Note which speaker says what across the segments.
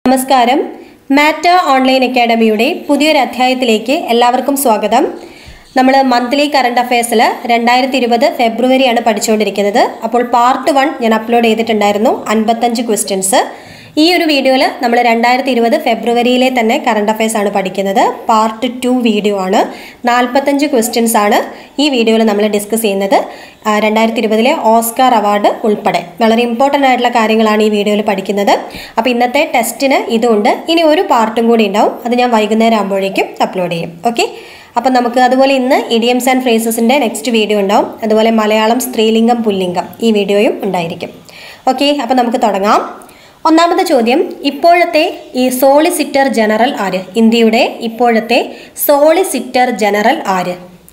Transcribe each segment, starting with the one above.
Speaker 1: നമസ്കാരം മാറ്റ ഓൺലൈൻ അക്കാഡമിയുടെ പുതിയൊരു അധ്യായത്തിലേക്ക് എല്ലാവർക്കും സ്വാഗതം നമ്മൾ മന്ത്ലി കറണ്ട് അഫയേഴ്സിൽ രണ്ടായിരത്തി ഇരുപത് ഫെബ്രുവരിയാണ് പഠിച്ചുകൊണ്ടിരിക്കുന്നത് അപ്പോൾ പാർട്ട് വൺ ഞാൻ അപ്ലോഡ് ചെയ്തിട്ടുണ്ടായിരുന്നു അൻപത്തഞ്ച് ക്വസ്റ്റ്യൻസ് ഈ ഒരു വീഡിയോയിൽ നമ്മൾ രണ്ടായിരത്തി ഇരുപത് ഫെബ്രുവരിയിലെ തന്നെ കറണ്ട് അഫയേഴ്സ് ആണ് പഠിക്കുന്നത് പാർട്ട് ടു വീഡിയോ ആണ് നാൽപ്പത്തഞ്ച് ക്വസ്റ്റ്യൻസ് ആണ് ഈ വീഡിയോയിൽ നമ്മൾ ഡിസ്കസ് ചെയ്യുന്നത് രണ്ടായിരത്തി ഇരുപതിലെ ഓസ്കാർ അവാർഡ് ഉൾപ്പെടെ വളരെ ഇമ്പോർട്ടൻ്റ് ആയിട്ടുള്ള കാര്യങ്ങളാണ് ഈ വീഡിയോയിൽ പഠിക്കുന്നത് അപ്പോൾ ഇന്നത്തെ ടെസ്റ്റിന് ഇതുണ്ട് ഇനി ഒരു പാർട്ടും കൂടി ഉണ്ടാവും അത് ഞാൻ വൈകുന്നേരം ആകുമ്പോഴേക്കും അപ്ലോഡ് ചെയ്യും ഓക്കെ അപ്പം നമുക്ക് അതുപോലെ ഇന്ന് ഇഡിയംസ് ആൻഡ് ഫ്രേസസിൻ്റെ നെക്സ്റ്റ് വീഡിയോ ഉണ്ടാവും അതുപോലെ മലയാളം സ്ത്രീലിംഗം പുല്ലിംഗം ഈ വീഡിയോയും ഉണ്ടായിരിക്കും ഓക്കെ അപ്പം നമുക്ക് തുടങ്ങാം ഒന്നാമത്തെ ചോദ്യം ഇപ്പോഴത്തെ ഈ സോളിസിറ്റർ ജനറൽ ആര് ഇന്ത്യയുടെ ഇപ്പോഴത്തെ സോളിസിറ്റർ ജനറൽ ആര്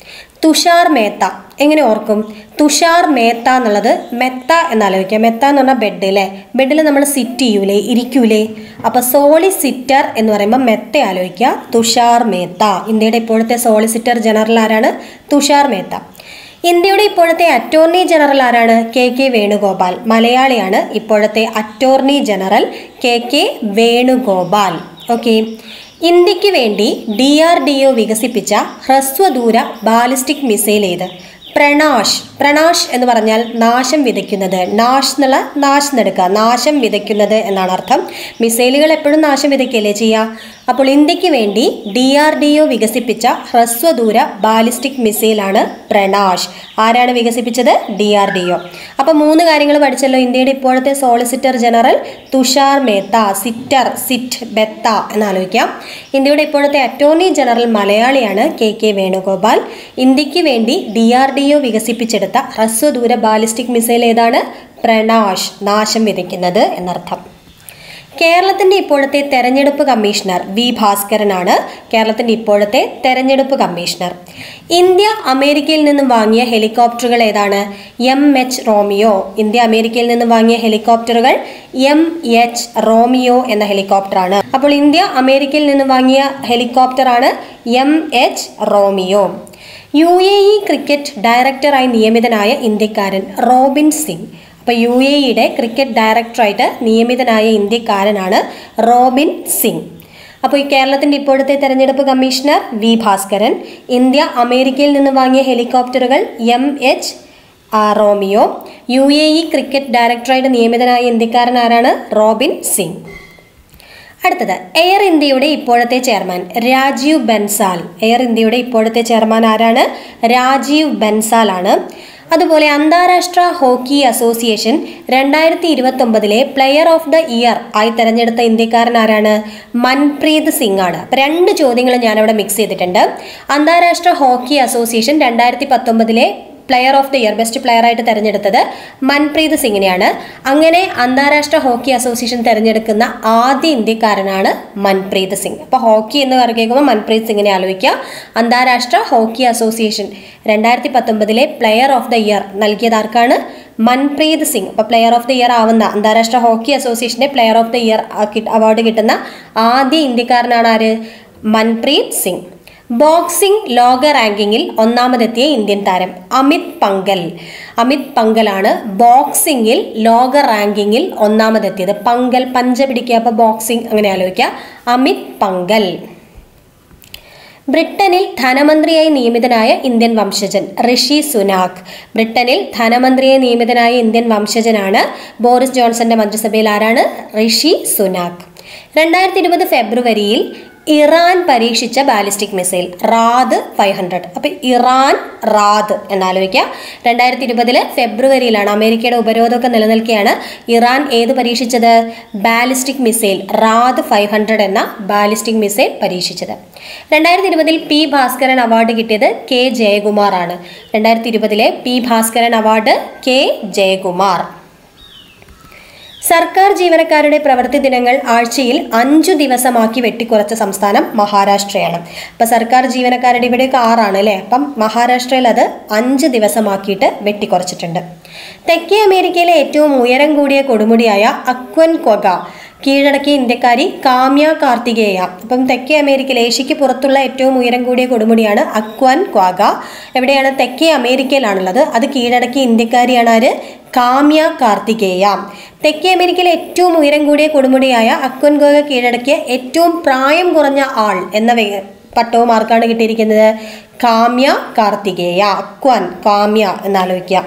Speaker 1: തുഷാർ മേത്ത എങ്ങനെ ഓർക്കും തുഷാർ മേത്ത എന്നുള്ളത് മെത്ത എന്നാലോചിക്കുക മെത്ത എന്ന് പറഞ്ഞാൽ ബെഡ് അല്ലേ ബെഡിൽ നമ്മൾ സിറ്റ് ചെയ്യൂലേ ഇരിക്കൂലേ അപ്പോൾ സോളിസിറ്റർ എന്ന് പറയുമ്പോൾ മെത്ത ആലോചിക്കുക തുഷാർ മേത്ത ഇന്ത്യയുടെ ഇപ്പോഴത്തെ സോളിസിറ്റർ ജനറൽ ആരാണ് തുഷാർ മേത്ത ഇന്ത്യയുടെ ഇപ്പോഴത്തെ അറ്റോർണി ജനറൽ ആരാണ് കെ കെ വേണുഗോപാൽ മലയാളിയാണ് ഇപ്പോഴത്തെ attorney general K K Venugopal okay ഇന്ത്യക്ക് വേണ്ടി ഡി ആർ ഡി ഒ വികസിപ്പിച്ച ഹ്രസ്വദൂര ബാലിസ്റ്റിക് മിസൈൽ ഏത് പ്രണാഷ് പ്രണാഷ് എന്ന് പറഞ്ഞാൽ നാശം വിതയ്ക്കുന്നത് നാഷ് എന്നുള്ള നാശ് എന്നെടുക്കുക നാശം വിതയ്ക്കുന്നത് എന്നാണ് അർത്ഥം മിസൈലുകൾ എപ്പോഴും നാശം വിതയ്ക്കല്ലേ ചെയ്യുക അപ്പോൾ ഇന്ത്യക്ക് വേണ്ടി ഡി ആർ ഡി ഒ വികസിപ്പിച്ച ഹ്രസ്വദൂര ബാലിസ്റ്റിക് മിസൈലാണ് പ്രണാഷ് ആരാണ് വികസിപ്പിച്ചത് ഡി ആർ ഡി ഒ അപ്പോൾ മൂന്ന് കാര്യങ്ങൾ പഠിച്ചല്ലോ ഇന്ത്യയുടെ ഇപ്പോഴത്തെ സോളിസിറ്റർ ജനറൽ തുഷാർ മേത്ത സിറ്റർ സിറ്റ് ബെത്ത എന്നാലോചിക്കാം ഇന്ത്യയുടെ ഇപ്പോഴത്തെ അറ്റോർണി ജനറൽ മലയാളിയാണ് കെ കെ വേണുഗോപാൽ ഇന്ത്യക്ക് വേണ്ടി ഡി ആർ ഡി ഒ വികസിപ്പിച്ചെടുത്ത ഹ്രസ്വദൂര ബാലിസ്റ്റിക് മിസൈൽ ഏതാണ് പ്രണാഷ് നാശം വിതയ്ക്കുന്നത് എന്നർത്ഥം കേരളത്തിന്റെ ഇപ്പോഴത്തെ തെരഞ്ഞെടുപ്പ് കമ്മീഷണർ വി ഭാസ്കരനാണ് കേരളത്തിന്റെ ഇപ്പോഴത്തെ തെരഞ്ഞെടുപ്പ് കമ്മീഷണർ ഇന്ത്യ അമേരിക്കയിൽ നിന്നും വാങ്ങിയ ഹെലികോപ്റ്ററുകൾ ഏതാണ് എം എച്ച് റോമിയോ ഇന്ത്യ അമേരിക്കയിൽ നിന്നും വാങ്ങിയ ഹെലികോപ്റ്ററുകൾ എം എച്ച് റോമിയോ എന്ന ഹെലികോപ്റ്ററാണ് അപ്പോൾ ഇന്ത്യ അമേരിക്കയിൽ നിന്നും വാങ്ങിയ ഹെലികോപ്റ്ററാണ് M H Romeo U A E cricket ഡയറക്ടറായി നിയമിതനായ ഇന്ത്യക്കാരൻ റോബിൻ സിംഗ് അപ്പോൾ യു എ ഇയുടെ ക്രിക്കറ്റ് ഡയറക്ടറായിട്ട് നിയമിതനായ ഇന്ത്യക്കാരനാണ് റോബിൻ സിംഗ് അപ്പോൾ ഈ കേരളത്തിൻ്റെ ഇപ്പോഴത്തെ തെരഞ്ഞെടുപ്പ് കമ്മീഷണർ വി ഭാസ്കരൻ ഇന്ത്യ അമേരിക്കയിൽ നിന്ന് വാങ്ങിയ ഹെലികോപ്റ്ററുകൾ M H Romeo U A E cricket ഡയറക്ടറായിട്ട് നിയമിതനായ ഇന്ത്യക്കാരൻ ആരാണ് റോബിൻ സിംഗ് അടുത്തത് എയർ ഇന്ത്യയുടെ ഇപ്പോഴത്തെ ചെയർമാൻ രാജീവ് ബൻസാൽ എയർ ഇന്ത്യയുടെ ഇപ്പോഴത്തെ ചെയർമാൻ ആരാണ് രാജീവ് ബൻസാൽ ആണ് അതുപോലെ അന്താരാഷ്ട്ര ഹോക്കി അസോസിയേഷൻ രണ്ടായിരത്തി ഇരുപത്തൊമ്പതിലെ പ്ലെയർ ഓഫ് ദ ഇയർ ആയി തെരഞ്ഞെടുത്ത ഇന്ത്യക്കാരൻ ആരാണ് മൻപ്രീത് സിംഗ് ആണ് അപ്പം രണ്ട് ചോദ്യങ്ങൾ ഞാനവിടെ മിക്സ് ചെയ്തിട്ടുണ്ട് അന്താരാഷ്ട്ര ഹോക്കി അസോസിയേഷൻ രണ്ടായിരത്തി പത്തൊമ്പതിലെ player of the year best player ആയിട്ട് തിരഞ്ഞെടുത്തത് മൻപ്രീത് സിംഗിനെയാണ് അങ്ങനെ അന്താരാഷ്ട്ര ഹോക്കി അസോസിയേഷൻ തിരഞ്ഞെടുക്കുന്ന ആദ്യ ഇന്ത്യക്കാരനാണ് മൻപ്രീത് സിംഗ് അപ്പോൾ ഹോക്കി എന്ന് കേൾക്കുമ്പോൾ മൻപ്രീത് സിംഗിനെ ആലോചിക്കുക അന്താരാഷ്ട്ര ഹോക്കി അസോസിയേഷൻ രണ്ടായിരത്തി പത്തൊമ്പതിലെ പ്ലെയർ ഓഫ് ദ ഇയർ നൽകിയത് ആർക്കാണ് മൻപ്രീത് സിംഗ് അപ്പോൾ പ്ലെയർ ഓഫ് ദി ഇയർ ആവുന്ന അന്താരാഷ്ട്ര ഹോക്കി അസോസിയേഷന്റെ player of the year award കിട്ടുന്ന ആദ്യ ഇന്ത്യക്കാരനാണ് ആര് മൻപ്രീത് സിംഗ് ബോക്സിംഗ് ലോക റാങ്കിങ്ങിൽ ഒന്നാമതെത്തിയ ഇന്ത്യൻ താരം അമിത് പങ്കൽ അമിത് പങ്കലാണ് ബോക്സിംഗിൽ ലോക റാങ്കിങ്ങിൽ ഒന്നാമതെത്തിയത് പങ്കൽ പഞ്ച പിടിക്കുക അപ്പോൾ ബോക്സിംഗ് അങ്ങനെ ആലോചിക്കുക അമിത് പങ്കൽ ബ്രിട്ടനിൽ ധനമന്ത്രിയായി നിയമിതനായ ഇന്ത്യൻ വംശജൻ ഋഷി സുനാക് ബ്രിട്ടനിൽ ധനമന്ത്രിയായി നിയമിതനായ ഇന്ത്യൻ വംശജനാണ് ബോറിസ് ജോൺസന്റെ മന്ത്രിസഭയിൽ ആരാണ് ഋഷി സുനാക് രണ്ടായിരത്തി ഇരുപത് ഫെബ്രുവരിയിൽ ഇറാൻ പരീക്ഷിച്ച ballistic missile Raad five hundred അപ്പോൾ ഇറാൻ റാദ് എന്നാലോചിക്കുക രണ്ടായിരത്തി ഇരുപതില് ഫെബ്രുവരിയിലാണ് അമേരിക്കയുടെ ഉപരോധമൊക്കെ നിലനിൽക്കുകയാണ് ഇറാൻ ഏത് പരീക്ഷിച്ചത് ballistic missile Raad five hundred എന്ന ബാലിസ്റ്റിക് മിസൈൽ പരീക്ഷിച്ചത് രണ്ടായിരത്തി ഇരുപതിൽ പി ഭാസ്കരൻ അവാർഡ് കിട്ടിയത് കെ ജയകുമാർ ആണ് രണ്ടായിരത്തി ഇരുപതിലെ P Bhaskaran award K Jayakumar സർക്കാർ ജീവനക്കാരുടെ പ്രവൃത്തി ദിനങ്ങൾ ആഴ്ചയിൽ അഞ്ചു ദിവസമാക്കി വെട്ടിക്കുറച്ച സംസ്ഥാനം മഹാരാഷ്ട്രയാണ് അപ്പം സർക്കാർ ജീവനക്കാരുടെ ഇവിടെയൊക്കെ ആറാണ് അല്ലേ അപ്പം മഹാരാഷ്ട്രയിൽ അത് അഞ്ച് ദിവസമാക്കിയിട്ട് വെട്ടിക്കുറച്ചിട്ടുണ്ട് തെക്കേ അമേരിക്കയിലെ ഏറ്റവും ഉയരം കൂടിയ കൊടുമുടിയായ അക്വൻ കൊഗ കീഴടക്കിയ ഇന്ത്യക്കാരി കാമ്യ കാർത്തികേയ അപ്പം തെക്കേ അമേരിക്കയിൽ ഏഷ്യയ്ക്ക് പുറത്തുള്ള ഏറ്റവും ഉയരം കൂടിയ കൊടുമുടിയാണ് അക്വൻ ക്വാഗ എവിടെയാണ് തെക്കേ അമേരിക്കയിലാണുള്ളത് അത് കീഴടക്കിയ ഇന്ത്യക്കാരിയാണ് ആര് കാമ്യ കാർത്തികേയ തെക്കേ അമേരിക്കയിലെ ഏറ്റവും ഉയരം കൂടിയ കൊടുമുടിയായ അക്വൻ ക്വാഗ കീഴടക്കിയ ഏറ്റവും പ്രായം കുറഞ്ഞ ആൾ എന്ന വേ- പട്ടവും ആർക്കാണ് കിട്ടിയിരിക്കുന്നത് കാമ്യ കാർത്തികേയ അക്വൻ കാമ്യ എന്നാലോചിക്കുക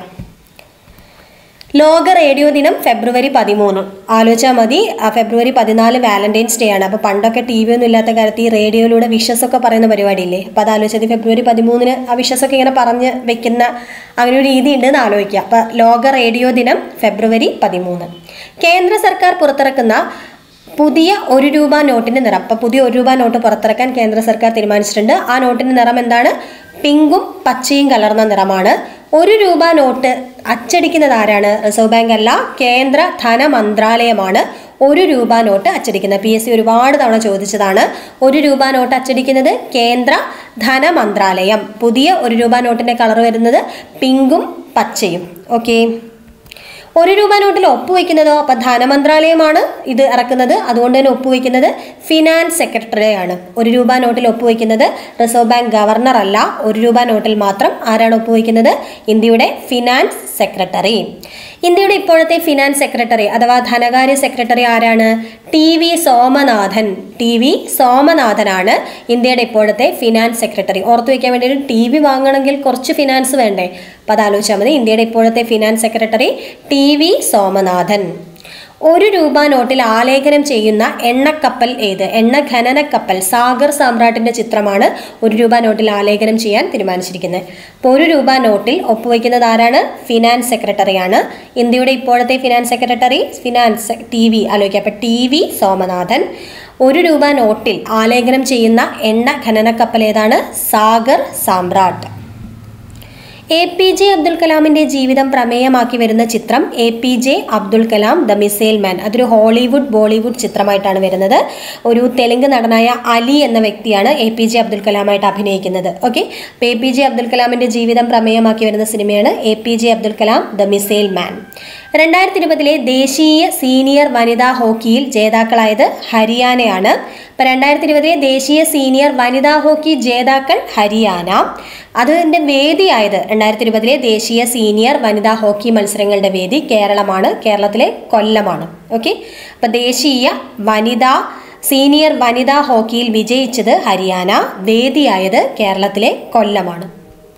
Speaker 1: ലോക റേഡിയോ ദിനം ഫെബ്രുവരി പതിമൂന്ന് ആലോചിച്ചാൽ മതി ആ ഫെബ്രുവരി പതിനാല് വാലന്റൈൻസ് ഡേ ആണ് അപ്പോൾ പണ്ടൊക്കെ ടി വി ഒന്നും ഇല്ലാത്ത കാലത്ത് ഈ റേഡിയോയിലൂടെ വിഷസ് ഒക്കെ പറയുന്ന പരിപാടിയില്ലേ അപ്പോൾ അത് ആലോചിച്ചത് ഫെബ്രുവരി പതിമൂന്നിന് ആ വിഷസ് ഒക്കെ ഇങ്ങനെ പറഞ്ഞ് വെക്കുന്ന അങ്ങനെ ഒരു രീതി ഉണ്ട് എന്ന് ആലോചിക്കുക അപ്പോൾ ലോക റേഡിയോ ദിനം ഫെബ്രുവരി പതിമൂന്ന് കേന്ദ്ര സർക്കാർ പുറത്തിറക്കുന്ന പുതിയ ഒരു രൂപ നോട്ടിന്റെ നിറം അപ്പോൾ പുതിയ ഒരു രൂപ നോട്ട് പുറത്തിറക്കാൻ കേന്ദ്ര സർക്കാർ തീരുമാനിച്ചിട്ടുണ്ട് ആ നോട്ടിന്റെ നിറം എന്താണ് പിങ്കും പച്ചയും കലർന്ന നിറമാണ് ഒരു രൂപ നോട്ട് അച്ചടിക്കുന്നത് ആരാണ് റിസർവ് ബാങ്ക് അല്ല കേന്ദ്ര ധനമന്ത്രാലയമാണ് ഒരു രൂപ നോട്ട് അച്ചടിക്കുന്നത് പി എസ് സി ഒരുപാട് തവണ ചോദിച്ചതാണ് ഒരു രൂപ നോട്ട് അച്ചടിക്കുന്നത് കേന്ദ്ര ധനമന്ത്രാലയം പുതിയ ഒരു രൂപ നോട്ടിന്റെ കളർ വരുന്നത് പിങ്കും പച്ചയും ഓക്കെ ഒരു രൂപ നോട്ടിൽ ഒപ്പുവെക്കുന്നതോ അപ്പം ധനമന്ത്രാലയമാണ് ഇത് ഇറക്കുന്നത് അതുകൊണ്ട് തന്നെ ഒപ്പുവെക്കുന്നത് ഫിനാൻസ് സെക്രട്ടറിയാണ് ഒരു രൂപ നോട്ടിൽ ഒപ്പുവെക്കുന്നത് റിസർവ് ബാങ്ക് ഗവർണർ അല്ല ഒരു രൂപ നോട്ടിൽ മാത്രം ആരാണ് ഒപ്പുവെക്കുന്നത് ഇന്ത്യയുടെ ഫിനാൻസ് സെക്രട്ടറി ഇന്ത്യയുടെ ഇപ്പോഴത്തെ ഫിനാൻസ് സെക്രട്ടറി അഥവാ ധനകാര്യ സെക്രട്ടറി ആരാണ് T V Somanathan T V സോമനാഥനാണ് ഇന്ത്യയുടെ ഇപ്പോഴത്തെ ഫിനാൻസ് സെക്രട്ടറി ഓർത്തു വെക്കാൻ വേണ്ടി ടി വി വാങ്ങണമെങ്കിൽ കുറച്ച് ഫിനാൻസ് വേണ്ടേ അപ്പം അത് ആലോചിച്ചാൽ മതി ഇന്ത്യയുടെ ഇപ്പോഴത്തെ finance secretary T V Somanathan ഒരു രൂപ നോട്ടിൽ ആലേഖനം ചെയ്യുന്ന എണ്ണക്കപ്പൽ ഏത് എണ്ണ ഖനന കപ്പൽ സാഗർ സാമ്രാട്ടിന്റെ ചിത്രമാണ് ഒരു രൂപ നോട്ടിൽ ആലേഖനം ചെയ്യാൻ തീരുമാനിച്ചിരിക്കുന്നത് അപ്പോൾ ഒരു രൂപ നോട്ടിൽ ഒപ്പുവെക്കുന്നത് ആരാണ് ഫിനാൻസ് സെക്രട്ടറിയാണ് ഇന്ത്യയുടെ ഇപ്പോഴത്തെ finance secretary finance T V ആലോചിക്കുക അപ്പോൾ ടി വി സോമനാഥൻ ഒരു രൂപ നോട്ടിൽ ആലേഖനം ചെയ്യുന്ന എണ്ണ ഖനന കപ്പൽ ഏതാണ് Sagar Samrat A P J Abdul കലാമിന്റെ ജീവിതം പ്രമേയമാക്കി വരുന്ന ചിത്രം A P J Abdul Kalam the missile man അതൊരു ഹോളിവുഡ് ബോളിവുഡ് ചിത്രമായിട്ടാണ് വരുന്നത് ഒരു തെലുങ്ക് നടനായ അലി എന്ന വ്യക്തിയാണ് എ പി ജെ അബ്ദുൽ കലാമായിട്ട് അഭിനയിക്കുന്നത് ഓക്കെ അപ്പോൾ എ പി ജെ അബ്ദുൽ കലാമിന്റെ ജീവിതം പ്രമേയമാക്കി വരുന്ന സിനിമയാണ് A P J Abdul Kalam the missile man രണ്ടായിരത്തി ഇരുപതിലെ ദേശീയ സീനിയർ വനിതാ ഹോക്കിയിൽ ജേതാക്കളായത് ഹരിയാനയാണ് ഇപ്പം രണ്ടായിരത്തി ഇരുപതിലെ ദേശീയ സീനിയർ വനിതാ ഹോക്കി ജേതാക്കൾ ഹരിയാന അതിൻ്റെ വേദിയായത് രണ്ടായിരത്തി ഇരുപതിലെ ദേശീയ സീനിയർ വനിതാ ഹോക്കി മത്സരങ്ങളുടെ വേദി കേരളമാണ് കേരളത്തിലെ കൊല്ലമാണ് ഓക്കെ അപ്പം ദേശീയ വനിതാ സീനിയർ വനിതാ ഹോക്കിയിൽ വിജയിച്ചത് ഹരിയാന വേദിയായത് കേരളത്തിലെ കൊല്ലമാണ്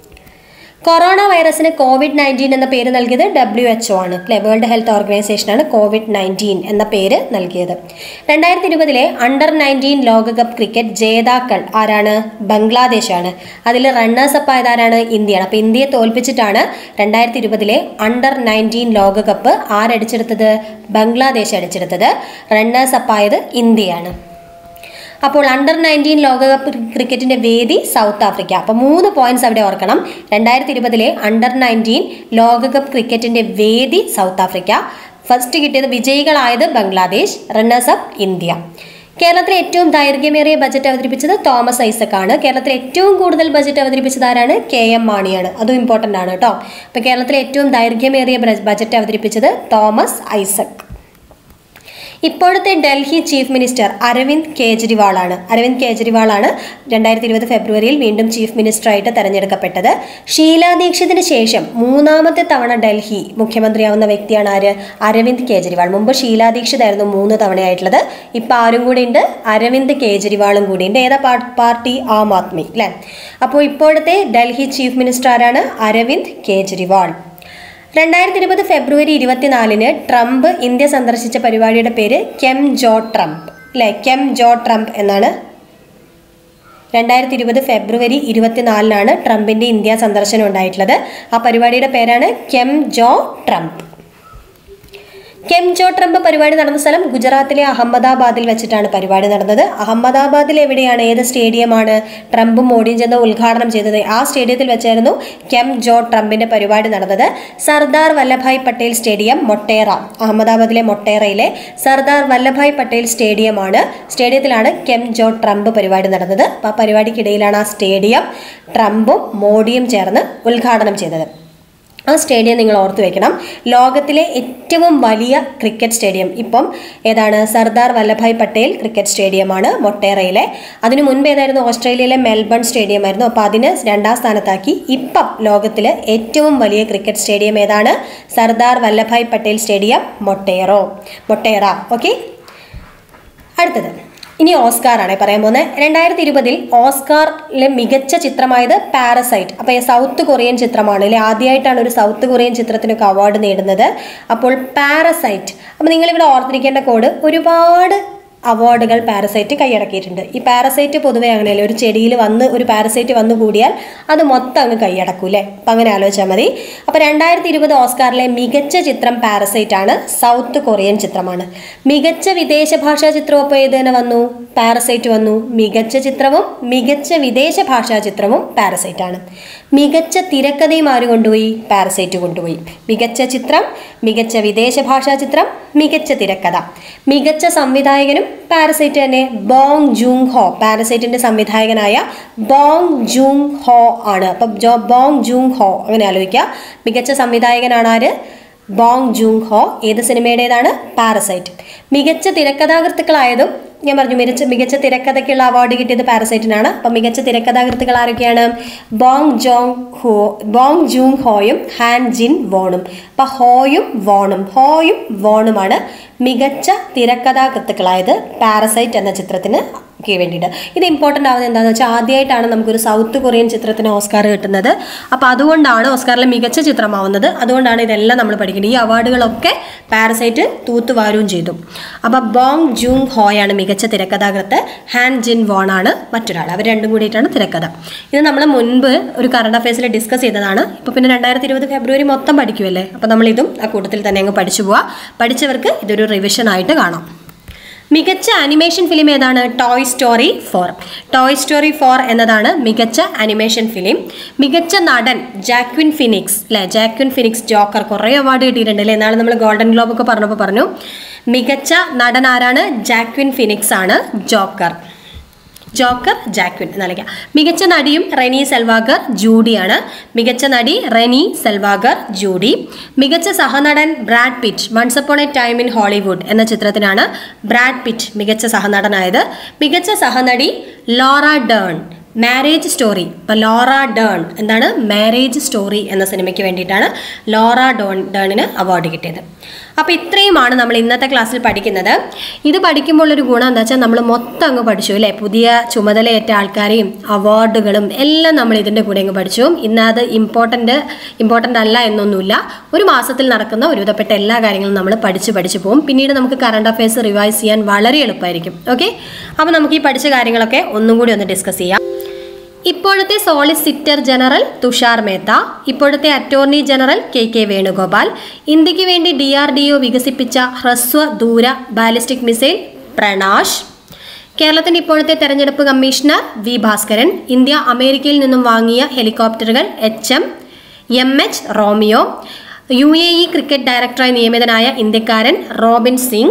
Speaker 1: കൊറോണ വൈറസിന് കോവിഡ് നയൻറ്റീൻ എന്ന പേര് നൽകിയത് ഡബ്ല്യു എച്ച് ആണ് അല്ലെ വേൾഡ് ഹെൽത്ത് ഓർഗനൈസേഷനാണ് കോവിഡ് നയൻറ്റീൻ എന്ന പേര് നൽകിയത് രണ്ടായിരത്തി ഇരുപതിലെ അണ്ടർ നയൻറ്റീൻ ലോകകപ്പ് ക്രിക്കറ്റ് ജേതാക്കൾ ആരാണ് ബംഗ്ലാദേശാണ് അതിൽ റണ്ണേഴ്സ് അപ്പ് ആയത് ആരാണ് ഇന്ത്യയാണ് അപ്പോൾ ഇന്ത്യയെ തോൽപ്പിച്ചിട്ടാണ് രണ്ടായിരത്തി ഇരുപതിലെ അണ്ടർ നയൻറ്റീൻ ലോകകപ്പ് ആരടിച്ചെടുത്തത് ബംഗ്ലാദേശ് അടിച്ചെടുത്തത് റണ്ണേഴ്സ് അപ്പ് ആയത് ഇന്ത്യയാണ് അപ്പോൾ അണ്ടർ നയൻറ്റീൻ ലോകകപ്പ് ക്രിക്കറ്റിന്റെ വേദി സൗത്ത് ആഫ്രിക്ക അപ്പോൾ മൂന്ന് പോയിന്റ്സ് അവിടെ ഓർക്കണം രണ്ടായിരത്തി ഇരുപതിലെ അണ്ടർ നയൻറ്റീൻ ലോകകപ്പ് ക്രിക്കറ്റിന്റെ വേദി സൗത്ത് ആഫ്രിക്ക ഫസ്റ്റ് കിട്ടിയത് വിജയികളായത് ബംഗ്ലാദേശ് റണ്ണേഴ്സ് അപ്പ് ഇന്ത്യ കേരളത്തിലെ ഏറ്റവും ദൈർഘ്യമേറിയ ബജറ്റ് അവതരിപ്പിച്ചത് തോമസ് ഐസക് ആണ് കേരളത്തിലെ ഏറ്റവും കൂടുതൽ ബജറ്റ് അവതരിപ്പിച്ചത് ആരാണ് കെ എം മാണിയാണ് അതും ഇമ്പോർട്ടൻ്റ് ആണ് കേട്ടോ അപ്പോൾ കേരളത്തിലെ ഏറ്റവും ദൈർഘ്യമേറിയ ബജറ്റ് അവതരിപ്പിച്ചത് തോമസ് ഐസക് ഇപ്പോഴത്തെ ഡൽഹി ചീഫ് മിനിസ്റ്റർ അരവിന്ദ് കേജ്രിവാളാണ് അരവിന്ദ് കേജ്രിവാളാണ് രണ്ടായിരത്തി ഇരുപത് ഫെബ്രുവരിയിൽ വീണ്ടും ചീഫ് മിനിസ്റ്ററായിട്ട് തെരഞ്ഞെടുക്കപ്പെട്ടത് ഷീലാ ദീക്ഷിതിന് ശേഷം മൂന്നാമത്തെ തവണ ഡൽഹി മുഖ്യമന്ത്രിയാവുന്ന വ്യക്തിയാണ് ആര് അരവിന്ദ് കേജ്രിവാൾ മുമ്പ് ഷീലാ ദീക്ഷിത് ആയിരുന്നു മൂന്ന് തവണയായിട്ടുള്ളത് ഇപ്പം ആരും കൂടി ഉണ്ട് അരവിന്ദ് കേജ്രിവാളും കൂടി ഉണ്ട് ഏതാ പാ- പാർട്ടി ആം ആദ്മി അല്ലേ അപ്പോൾ ഇപ്പോഴത്തെ ഡൽഹി ചീഫ് മിനിസ്റ്റർ ആരാണ് അരവിന്ദ് കേജ്രിവാൾ രണ്ടായിരത്തി ഇരുപത് ഫെബ്രുവരി ഇരുപത്തിനാലിന് ട്രംപ് ഇന്ത്യ സന്ദർശിച്ച പരിപാടിയുടെ പേര് കെം ജോ ട്രംപ് അല്ലെ കെം ജോ ട്രംപ് എന്നാണ് രണ്ടായിരത്തി ഇരുപത് ഫെബ്രുവരി ഇരുപത്തിനാലിനാണ് ട്രംപിന്റെ ഇന്ത്യ സന്ദർശനം ഉണ്ടായിട്ടുള്ളത് ആ പരിപാടിയുടെ പേരാണ് കെം ജോ ട്രംപ് കെം ജോ ട്രംപ് പരിപാടി നടന്ന സ്ഥലം ഗുജറാത്തിലെ അഹമ്മദാബാദിൽ വെച്ചിട്ടാണ് പരിപാടി നടന്നത് അഹമ്മദാബാദിൽ എവിടെയാണ് ഏത് സ്റ്റേഡിയമാണ് ട്രംപും മോഡിയും ചെന്ന് ഉദ്ഘാടനം ചെയ്തത് ആ സ്റ്റേഡിയത്തിൽ വെച്ചായിരുന്നു കെം ജോ ട്രംപിന്റെ പരിപാടി നടന്നത് സർദാർ വല്ലഭായ് പട്ടേൽ സ്റ്റേഡിയം മൊട്ടേറ അഹമ്മദാബാദിലെ മൊട്ടേറയിലെ സർദാർ വല്ലഭായ് പട്ടേൽ സ്റ്റേഡിയമാണ് സ്റ്റേഡിയത്തിലാണ് കെം ജോ ട്രംപ് പരിപാടി നടന്നത് അപ്പോൾ ആ പരിപാടിക്കിടയിലാണ് ആ സ്റ്റേഡിയം ട്രംപും മോഡിയും ചേർന്ന് ഉദ്ഘാടനം ചെയ്തത് ആ സ്റ്റേഡിയം നിങ്ങൾ ഓർത്ത് വെക്കണം ലോകത്തിലെ ഏറ്റവും വലിയ ക്രിക്കറ്റ് സ്റ്റേഡിയം ഇപ്പം ഏതാണ് സർദാർ വല്ലഭായ് പട്ടേൽ ക്രിക്കറ്റ് സ്റ്റേഡിയമാണ് മൊട്ടേറയിലെ അതിനു മുൻപ് ഏതായിരുന്നു ഓസ്ട്രേലിയയിലെ മെൽബൺ സ്റ്റേഡിയം ആയിരുന്നു അപ്പോൾ അതിന് രണ്ടാം സ്ഥാനത്താക്കി ഇപ്പം ലോകത്തിലെ ഏറ്റവും വലിയ ക്രിക്കറ്റ് സ്റ്റേഡിയം ഏതാണ് സർദാർ വല്ലഭായ് പട്ടേൽ സ്റ്റേഡിയം മൊട്ടേറോ മൊട്ടേറ ഓക്കെ അടുത്തത് ഇനി ഓസ്കാർ ആണ് പറയാൻ പോകുന്നത് രണ്ടായിരത്തി ഇരുപതിൽ ഓസ്കാറിലെ മികച്ച ചിത്രമായത് പാരസൈറ്റ് അപ്പോൾ ഈ സൗത്ത് കൊറിയൻ ചിത്രമാണ് അല്ലെ ആദ്യമായിട്ടാണ് ഒരു സൗത്ത് കൊറിയൻ ചിത്രത്തിനൊക്കെ അവാർഡ് നേടുന്നത് അപ്പോൾ പാരസൈറ്റ് അപ്പോൾ നിങ്ങളിവിടെ ഓർത്തിരിക്കേണ്ട കോഡ് ഒരുപാട് അവാർഡുകൾ പാരസൈറ്റ് കൈയടക്കിയിട്ടുണ്ട് ഈ പാരസൈറ്റ് പൊതുവേ അങ്ങനെയല്ലേ ഒരു ചെടിയിൽ വന്ന് ഒരു പാരസൈറ്റ് വന്നു കൂടിയാൽ അത് മൊത്തം അങ്ങ് കൈയടക്കൂലേ അപ്പം അങ്ങനെ ആലോചിച്ചാൽ മതി അപ്പോൾ രണ്ടായിരത്തി ഇരുപത് ഓസ്കാറിലെ മികച്ച ചിത്രം പാരസൈറ്റ് ആണ് സൗത്ത് കൊറിയൻ ചിത്രമാണ് മികച്ച വിദേശ ഭാഷാ ചിത്രം അപ്പോൾ ഏത് തന്നെ വന്നു പാരസൈറ്റ് വന്നു മികച്ച ചിത്രവും മികച്ച വിദേശ ഭാഷാ ചിത്രവും പാരസൈറ്റ് ആണ് മികച്ച തിരക്കഥയും ആര് കൊണ്ടുപോയി പാരസൈറ്റ് കൊണ്ടുപോയി മികച്ച ചിത്രം മികച്ച വിദേശ ഭാഷാ ചിത്രം മികച്ച തിരക്കഥ മികച്ച സംവിധായകനും പാരസൈറ്റ് തന്നെ ബോങ് ജൂങ് ഹോ പാരസൈറ്റിന്റെ സംവിധായകനായ ബോങ് ജൂങ് ഹോ ആണ് അപ്പം ജോ ബോങ് ജൂങ് ഹോ അങ്ങനെ ആലോചിക്കുക മികച്ച സംവിധായകനാണ് ആര് ബോങ് ജൂങ് ഹോ ഏത് സിനിമയുടേതാണ് പാരസൈറ്റ് മികച്ച തിരക്കഥാകൃത്തുക്കളായതും ഞാൻ പറഞ്ഞു മികച്ച മികച്ച തിരക്കഥയ്ക്കുള്ള അവാർഡ് കിട്ടിയത് പാരസൈറ്റിനാണ് അപ്പം മികച്ച തിരക്കഥാകൃത്തുക്കൾ ആരൊക്കെയാണ് ബോങ് ജോങ് ഹോ ബോങ് ജൂങ് ഹോയും ഹാൻ ജിൻ വോണും അപ്പം ഹോയും വോണും ഹോയും വോണുമാണ് മികച്ച തിരക്കഥാകൃത്തുക്കളായത് പാരസൈറ്റ് എന്ന ചിത്രത്തിന് ക്ക് വേണ്ടിയിട്ട് ഇത് ഇമ്പോർട്ടൻ്റ് ആവുന്നത് എന്താണെന്ന് വെച്ചാൽ ആദ്യമായിട്ടാണ് നമുക്കൊരു സൗത്ത് കൊറിയൻ ചിത്രത്തിന് ഓസ്കാർ കിട്ടുന്നത് അപ്പോൾ അതുകൊണ്ടാണ് ഓസ്കാറിലെ മികച്ച ചിത്രമാവുന്നത് അതുകൊണ്ടാണ് ഇതെല്ലാം നമ്മൾ പഠിക്കുന്നത് ഈ അവാർഡുകളൊക്കെ പാരസൈറ്റ് തൂത്തുവാരുകയും ചെയ്തു അപ്പോൾ ബോങ് ജൂങ് ഹോയാണ് മികച്ച തിരക്കഥാകൃത്ത് ഹാൻ ജിൻ വോൺ ആണ് മറ്റൊരാൾ അവർ രണ്ടും കൂടിയിട്ടാണ് തിരക്കഥ ഇത് നമ്മൾ മുൻപ് ഒരു കറണ്ട് അഫയേഴ്സിൽ ഡിസ്കസ് ചെയ്തതാണ് ഇപ്പോൾ പിന്നെ രണ്ടായിരത്തി ഇരുപത് ഫെബ്രുവരി മൊത്തം പഠിക്കുമല്ലേ അപ്പോൾ നമ്മളിതും ആ കൂട്ടത്തിൽ തന്നെ അങ്ങ് പഠിച്ചു പോവാം പഠിച്ചവർക്ക് ഇതൊരു റിവിഷൻ ആയിട്ട് കാണാം മികച്ച അനിമേഷൻ ഫിലിം ഏതാണ് Toy Story four Toy Story four എന്നതാണ് മികച്ച അനിമേഷൻ ഫിലിം മികച്ച നടൻ ജാക്വിൻ ഫിനിക്സ് അല്ലെ ജാക്വിൻ ഫിനിക്സ് ജോക്കർ കുറേ അവാർഡ് കിട്ടിയിട്ടുണ്ട് അല്ലേ എന്നാണ് നമ്മൾ ഗോൾഡൻ ഗ്ലോബ് ഒക്കെ പറഞ്ഞപ്പോൾ പറഞ്ഞു മികച്ച നടൻ ആരാണ് ജാക്വിൻ ഫിനിക്സ് ആണ് ജോക്കർ ജോക്കർ ജാക്വിൻ എന്നറിയിക്കാം മികച്ച നടിയും റെനി സെൽവാഗർ ജൂഡിയാണ് മികച്ച നടി റെനി സെൽവാഗർ ജൂഡി മികച്ച സഹനടൻ Brad Pitt Once Upon a Time in Hollywood എന്ന ചിത്രത്തിനാണ് ബ്രാഡ് പിറ്റ് മികച്ച സഹനടനായത് മികച്ച സഹനടി ലോറ ഡേൺ മാരേജ് സ്റ്റോറി ഇപ്പം ലോറ ഡേൺ എന്താണ് മാരേജ് സ്റ്റോറി എന്ന സിനിമയ്ക്ക് വേണ്ടിയിട്ടാണ് ലോറ ഡോൺ ഡേണിന് അവാർഡ് കിട്ടിയത് അപ്പോൾ ഇത്രയുമാണ് നമ്മൾ ഇന്നത്തെ ക്ലാസ്സിൽ പഠിക്കുന്നത് ഇത് പഠിക്കുമ്പോൾ ഒരു ഗുണം എന്താ വെച്ചാൽ നമ്മൾ മൊത്തം അങ്ങ് പഠിച്ചു അല്ലേ പുതിയ ചുമതലയേറ്റ ആൾക്കാരെയും അവാർഡുകളും എല്ലാം നമ്മൾ ഇതിൻ്റെ കൂടെ അങ്ങ് പഠിച്ചു ഇന്ന് അത് ഇമ്പോർട്ടൻ്റ് ഇമ്പോർട്ടൻ്റ് അല്ല എന്നൊന്നുമില്ല ഒരു മാസത്തിൽ നടക്കുന്ന ഒരുവിധപ്പെട്ട എല്ലാ കാര്യങ്ങളും നമ്മൾ പഠിച്ച് പഠിച്ച് പോകും പിന്നീട് നമുക്ക് കറണ്ട് അഫയേഴ്സ് റിവൈസ് ചെയ്യാൻ വളരെ എളുപ്പമായിരിക്കും ഓക്കെ അപ്പോൾ നമുക്ക് ഈ പഠിച്ച കാര്യങ്ങളൊക്കെ ഒന്നും കൂടി ഒന്ന് ഡിസ്കസ് ചെയ്യാം ഇപ്പോഴത്തെ സോളിസിറ്റർ ജനറൽ തുഷാർ മേത്ത ഇപ്പോഴത്തെ attorney general K K Venugopal ഇന്ത്യക്ക് വേണ്ടി ഡി ആർ ഡി ഒ വികസിപ്പിച്ച ഹ്രസ്വ ദൂര ബാലിസ്റ്റിക് മിസൈൽ പ്രണാഷ് കേരളത്തിന്റെ ഇപ്പോഴത്തെ തെരഞ്ഞെടുപ്പ് കമ്മീഷണർ വി ഭാസ്കരൻ ഇന്ത്യ അമേരിക്കയിൽ നിന്നും വാങ്ങിയ ഹെലികോപ്റ്ററുകൾ H M M H Romeo U A E cricket ഡയറക്ടറായി നിയമിതനായ ഇന്ത്യക്കാരൻ റോബിൻ സിംഗ്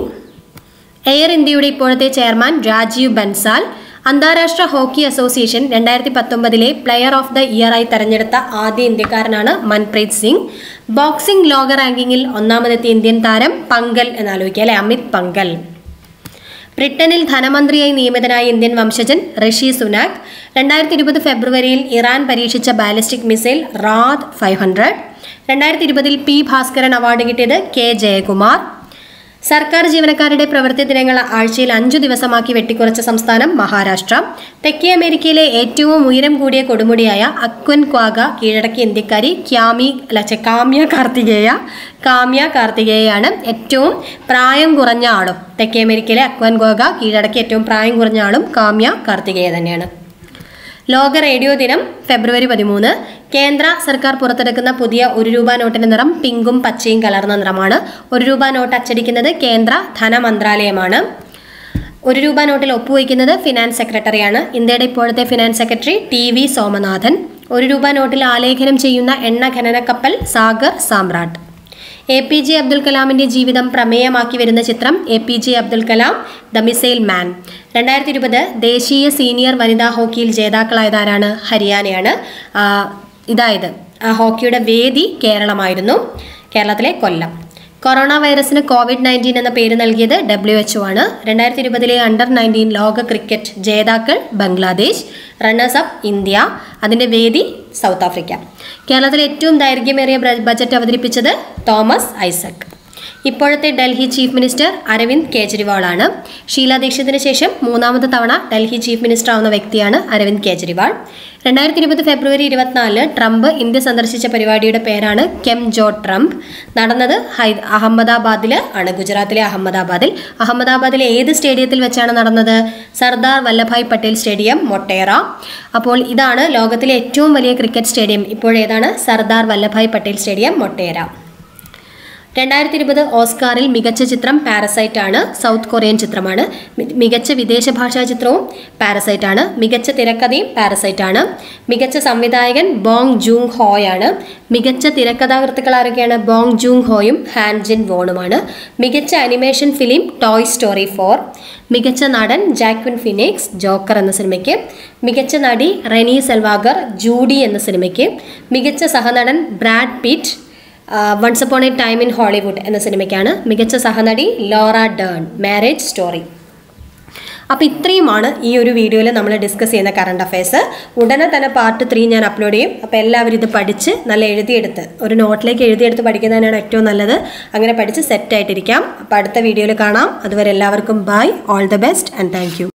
Speaker 1: എയർ ഇന്ത്യയുടെ ഇപ്പോഴത്തെ ചെയർമാൻ രാജീവ് ബൻസാൽ അന്താരാഷ്ട്ര ഹോക്കി അസോസിയേഷൻ രണ്ടായിരത്തി പത്തൊമ്പതിലെ പ്ലെയർ ഓഫ് ദ ഇയറായി തെരഞ്ഞെടുത്ത ആദ്യ ഇന്ത്യക്കാരനാണ് മൻപ്രീത് സിംഗ് ബോക്സിംഗ് ലോക റാങ്കിങ്ങിൽ ഒന്നാമതെത്തിയ ഇന്ത്യൻ താരം പങ്കൽ എന്നാലോചിക്കുക അല്ലെ അമിത് പങ്കൽ ബ്രിട്ടനിൽ ധനമന്ത്രിയായി നിയമിതനായ ഇന്ത്യൻ വംശജൻ ഋഷി സുനാക് രണ്ടായിരത്തി ഇരുപത് ഫെബ്രുവരിയിൽ ഇറാൻ പരീക്ഷിച്ച ballistic missile Raad five hundred രണ്ടായിരത്തി ഇരുപതിൽ പി ഭാസ്കരൻ അവാർഡ് കിട്ടിയത് കെ ജയകുമാർ സർക്കാർ ജീവനക്കാരുടെ പ്രവൃത്തി ദിനങ്ങൾ ആഴ്ചയിൽ അഞ്ചു ദിവസമാക്കി വെട്ടിക്കുറച്ച സംസ്ഥാനം മഹാരാഷ്ട്ര തെക്കേ അമേരിക്കയിലെ ഏറ്റവും ഉയരം കൂടിയ കൊടുമുടിയായ അക്വൻ ക്വാഗ കീഴടക്കിയ ഇന്ത്യക്കാരി ക്യാമി അല്ല ഛെ, കാമ്യ കാർത്തികേയ കാമ്യ കാർത്തികേയാണ് ഏറ്റവും പ്രായം കുറഞ്ഞ ആളും തെക്കേ അമേരിക്കയിലെ അക്വൻ ക്വാഗ കീഴടക്കിയ ഏറ്റവും പ്രായം കുറഞ്ഞ ആളും കാമ്യ കാർത്തികേയ തന്നെയാണ് ലോക റേഡിയോ ദിനം ഫെബ്രുവരി പതിമൂന്ന് കേന്ദ്ര സർക്കാർ പുറത്തിറക്കുന്ന പുതിയ ഒരു രൂപ നോട്ടിന്റെ നിറം പിങ്കും പച്ചയും കലർന്ന നിറമാണ് ഒരു രൂപ നോട്ട് അച്ചടിക്കുന്നത് കേന്ദ്ര ധനമന്ത്രാലയമാണ് ഒരു രൂപ നോട്ടിൽ ഒപ്പുവയ്ക്കുന്നത് ഫിനാൻസ് സെക്രട്ടറിയാണ് ഇന്ത്യയുടെ ഇപ്പോഴത്തെ finance secretary T V Somanathan ഒരു രൂപ നോട്ടിൽ ആലേഖനം ചെയ്യുന്ന എണ്ണ ഖനന കപ്പൽ Sagar Samrat A P J Abdul കലാമിന്റെ ജീവിതം പ്രമേയമാക്കി വരുന്ന ചിത്രം A P J Abdul Kalam the missile man രണ്ടായിരത്തി ഇരുപത് ദേശീയ സീനിയർ വനിതാ ഹോക്കിയിൽ ജേതാക്കളായത് ആരാണ് ഹരിയാനയാണ് ആ, ഇതായത് ആ ഹോക്കിയുടെ വേദി കേരളമായിരുന്നു കേരളത്തിലെ കൊല്ലം കൊറോണ വൈറസിന് കോവിഡ് നയൻറ്റീൻ എന്ന പേര് നൽകിയത് ഡബ്ല്യു എച്ച് ആണ് രണ്ടായിരത്തി ഇരുപതിലെ അണ്ടർ നയൻറ്റീൻ ലോക ക്രിക്കറ്റ് ജേതാക്കൾ ബംഗ്ലാദേശ് റണ്ണേഴ്സ് അപ്പ് ഇന്ത്യ അതിൻ്റെ വേദി സൗത്ത് ആഫ്രിക്ക കേരളത്തിലെ ഏറ്റവും ദൈർഘ്യമേറിയ ബ- ബജറ്റ് അവതരിപ്പിച്ചത് തോമസ് ഐസക് ഇപ്പോഴത്തെ ഡൽഹി ചീഫ് മിനിസ്റ്റർ അരവിന്ദ് കെജ്രിവാളാണ് ഷീല ദീക്ഷിതിന് ശേഷം മൂന്നാമത് തവണ ഡൽഹി ചീഫ് മിനിസ്റ്റർ ആവുന്ന വ്യക്തിയാണ് അരവിന്ദ് കെജ്രിവാൾ രണ്ടായിരത്തി ഇരുപത് ഫെബ്രുവരി ഇരുപത്തിനാലിന് ട്രംപ് ഇന്ത്യ സന്ദർശിച്ച പരിപാടിയുടെ പേരാണ് കെം ജോ ട്രംപ് നടന്നത് ഹൈ അഹമ്മദാബാദിൽ ആണ് ഗുജറാത്തിലെ അഹമ്മദാബാദിൽ അഹമ്മദാബാദിലെ ഏത് സ്റ്റേഡിയത്തിൽ വെച്ചാണ് നടന്നത് സർദാർ വല്ലഭായ് പട്ടേൽ സ്റ്റേഡിയം മൊട്ടേറ അപ്പോൾ ഇതാണ് ലോകത്തിലെ ഏറ്റവും വലിയ ക്രിക്കറ്റ് സ്റ്റേഡിയം ഇപ്പോഴേതാണ് സർദാർ വല്ലഭായ് പട്ടേൽ സ്റ്റേഡിയം മൊട്ടേര രണ്ടായിരത്തി ഇരുപത് ഓസ്കാറിൽ മികച്ച ചിത്രം പാരസൈറ്റ് ആണ് സൗത്ത് കൊറിയൻ ചിത്രമാണ് മി- മികച്ച വിദേശ ഭാഷാ ചിത്രവും പാരസൈറ്റ് ആണ് മികച്ച തിരക്കഥയും പാരസൈറ്റ് ആണ് മികച്ച സംവിധായകൻ ബോങ് ജൂങ് ഹോയ് ആണ് മികച്ച തിരക്കഥാകൃത്തുക്കൾ ആരൊക്കെയാണ് ബോങ് ജൂങ് ഹോയും ഹാൻ ജിൻ വോണുമാണ് മികച്ച animation film Toy Story four മികച്ച നടൻ ജാക്വിൻ ഫിനിക്സ് ജോക്കർ എന്ന സിനിമയ്ക്ക് മികച്ച നടി റെനി സെൽവാഗർ ജൂഡി എന്ന സിനിമയ്ക്ക് മികച്ച സഹനടൻ Brad Pitt Once Upon a Time in Hollywood എന്ന സിനിമയ്ക്കാണ് മികച്ച സഹനടി ലോറ ഡേൺ മാരേജ് സ്റ്റോറി അപ്പോൾ ഇത്രയുമാണ് ഈ ഒരു വീഡിയോയിൽ നമ്മൾ ഡിസ്കസ് ചെയ്യുന്ന കറണ്ട് അഫയേഴ്സ് ഉടനെ തന്നെ പാർട്ട് ത്രീ ഞാൻ അപ്ലോഡ് ചെയ്യും അപ്പോൾ എല്ലാവരും ഇത് പഠിച്ച് നല്ല എഴുതിയെടുത്ത് ഒരു നോട്ടിലേക്ക് എഴുതിയെടുത്ത് പഠിക്കുന്നതിനാണ് ഏറ്റവും നല്ലത് അങ്ങനെ പഠിച്ച് സെറ്റ് ആയിട്ടിരിക്കാം അപ്പോൾ അടുത്ത വീഡിയോയിൽ കാണാം അതുവരെ എല്ലാവർക്കും bye all the best and thank U